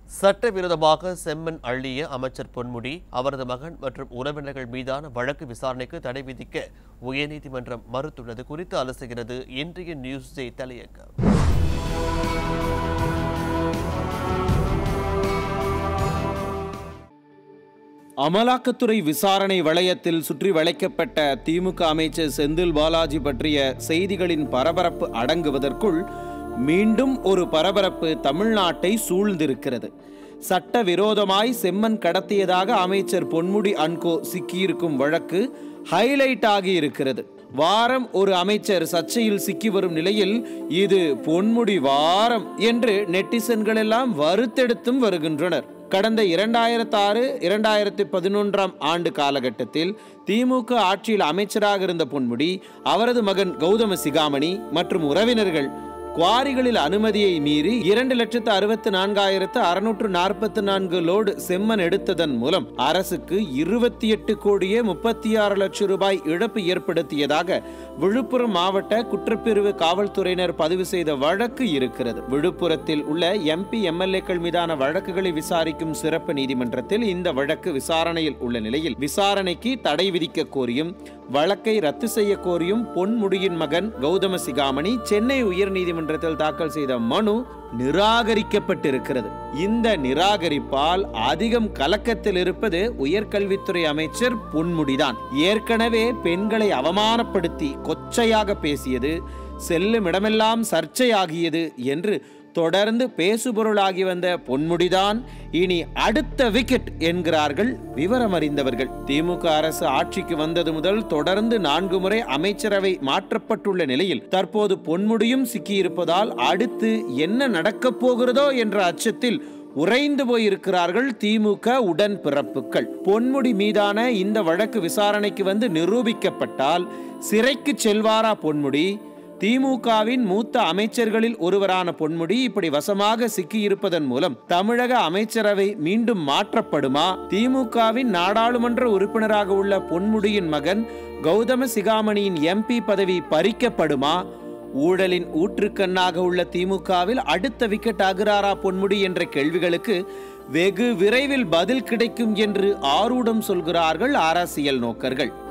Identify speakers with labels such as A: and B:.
A: சட்டவிரோதமாக செம்மண் அள்ளிய அமைச்சர் பொன்முடி அவரது மகன் மற்றும் உறவினர்கள் மீதான வழக்கு விசாரணைக்கு தடை விதிக்க உயர்நீதிமன்றம் மறுத்துள்ளது குறித்து அலசுகிறது இன்றைய நியூஸ் டே தலையங்கம்
B: அமலாக்கத்துறை விசாரணை வளையத்தில் சுற்றி வளைக்கப்பட்ட திமுக அமைச்சர் செந்தில் பாலாஜி பற்றிய செய்திகளின் பரபரப்பு அடங்குவதற்குள் மீண்டும் ஒரு பரபரப்பு தமிழ்நாட்டை சூழ்ந்திருக்கிறது சட்டவிரோதமாய் செம்மன் கடத்தியதாக அமைச்சர் பொன்முடி அன்கோ சிக்கியிருக்கும் வழக்கு ஹைலைட் ஆகி இருக்கிறது வாரம் ஒரு அமைச்சர் சர்ச்சையில் சிக்கி வரும் நிலையில் இது பொன்முடி வாரம் என்று நெட்டிசன்கள் எல்லாம் வறுத்தெடுத்தும் வருகின்றனர் கடந்த இரண்டாயிரத்தி ஆறு இரண்டாயிரத்தி பதினொன்றாம் ஆண்டு காலகட்டத்தில் திமுக ஆட்சியில் அமைச்சராக இருந்த பொன்முடி அவரது மகன் கௌதம சிகாமணி மற்றும் உறவினர்கள் குவாரிகளில் அனுமதியை மீறி இரண்டு லட்சத்து அறுபத்தி நான்காயிரத்து அறுநூற்று நாற்பத்தி நான்கு லோடு செம்மன் எடுத்ததன் மூலம் அரசுக்கு இருபத்தி எட்டு கோடியே முப்பத்தி ஆறு லட்சம் ரூபாய் இழப்பு ஏற்படுத்தியதாக விழுப்புரம் மாவட்ட குற்றப்பிரிவு காவல்துறையினர் பதிவு செய்த வழக்கு இருக்கிறது விழுப்புரத்தில் உள்ள எம்பி எம்எல்ஏக்கள் மீதான வழக்குகளை விசாரிக்கும் சிறப்பு நீதிமன்றத்தில் இந்த வழக்கு விசாரணையில் உள்ள நிலையில் விசாரணைக்கு தடை விதிக்க கோரியும் வழக்கை ரத்து செய்ய கோரியும் பொன்முடியின் மகன் கௌதம சிகாமணி சென்னை உயர்நீதிமன்றத்தில் தாக்கல் செய்த மனு நிராகரிக்கப்பட்டிருக்கிறது இந்த நிராகரிப்பால் அதிகம் கலக்கத்தில் இருப்பது உயர்கல்வித்துறை அமைச்சர் பொன்முடிதான் ஏற்கனவே பெண்களை அவமானப்படுத்தி கொச்சையாக பேசியது செல்லும் இடமெல்லாம் சர்ச்சையாகியது என்று தொடர்ந்து பேசுபொருளாகி வந்த பொன்முடிதான் இனி அடுத்த விக்கெட் என்கிறார்கள் விவரம் அறிந்தவர்கள் திமுக அரசு ஆட்சிக்கு வந்தது முதல் தொடர்ந்து நான்கு முறை அமைச்சரவை மாற்றப்பட்டுள்ள நிலையில் தற்போது பொன்முடியும் சிக்கியிருப்பதால் அடுத்து என்ன நடக்கப் போகிறதோ என்ற அச்சத்தில் உறைந்து போயிருக்கிறார்கள் திமுக உடன் பிறப்புகள் பொன்முடி மீதான இந்த வழக்கு விசாரணைக்கு வந்து நிரூபிக்கப்பட்டால் சிறைக்கு செல்வாரா பொன்முடி திமுகவின் மூத்த அமைச்சர்களில் ஒருவரான பொன்முடி இப்படி வசமாக சிக்கியிருப்பதன் மூலம் தமிழக அமைச்சரவை மீண்டும் மாற்றப்படுமா திமுகவின் நாடாளுமன்ற உறுப்பினராக உள்ள பொன்முடியின் மகன் கௌதம சிகாமணியின் எம்பி பதவி பறிக்கப்படுமா ஊழலின் ஊற்றுக்கண்ணாக உள்ள திமுகவில் அடுத்த விக்கெட் ஆகிறாரா பொன்முடி என்ற கேள்விகளுக்கு வெகு விரைவில் பதில் கிடைக்கும் என்று ஆரூடம் சொல்கிறார்கள் அரசியல் நோக்கர்கள்